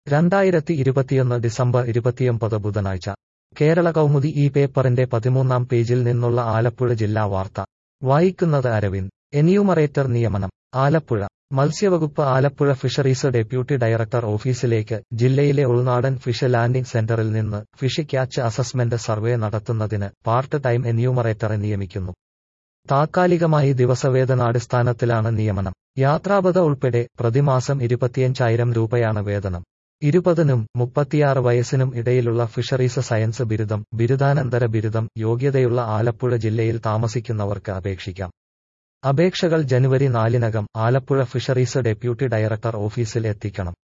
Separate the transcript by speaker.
Speaker 1: രണ്ടായിരത്തി ഇരുപത്തിയൊന്ന് ഡിസംബർ ഇരുപത്തിയൊമ്പത് ബുധനാഴ്ച കേരള കൗമുദി ഈ പേപ്പറിന്റെ പതിമൂന്നാം പേജിൽ നിന്നുള്ള ആലപ്പുഴ ജില്ലാ വാർത്ത വായിക്കുന്നത് അരവിന്ദ് എന്യൂമറേറ്റർ നിയമനം ആലപ്പുഴ മത്സ്യവകുപ്പ് ആലപ്പുഴ ഫിഷറീസ് ഡെപ്യൂട്ടി ഡയറക്ടർ ഓഫീസിലേക്ക് ജില്ലയിലെ ഉൾനാടൻ ഫിഷ് ലാൻഡിംഗ് സെന്ററിൽ നിന്ന് ഫിഷ് ക്യാച്ച് അസസ്മെന്റ് സർവേ നടത്തുന്നതിന് പാർട്ട് ടൈം എന്യൂമറേറ്ററെ നിയമിക്കുന്നു താത്കാലികമായി ദിവസവേതനാടിസ്ഥാനത്തിലാണ് നിയമനം യാത്രാബത ഉൾപ്പെടെ പ്രതിമാസം ഇരുപത്തിയഞ്ചായിരം രൂപയാണ് വേതനം ഇരുപതിനും മുപ്പത്തിയാറ് വയസ്സിനും ഇടയിലുള്ള ഫിഷറീസ് സയൻസ് ബിരുദം ബിരുദാനന്തര ബിരുദം യോഗ്യതയുള്ള ആലപ്പുഴ ജില്ലയിൽ താമസിക്കുന്നവർക്ക് അപേക്ഷിക്കാം അപേക്ഷകൾ ജനുവരി നാലിനകം ആലപ്പുഴ ഫിഷറീസ് ഡെപ്യൂട്ടി ഡയറക്ടർ ഓഫീസിൽ എത്തിക്കണം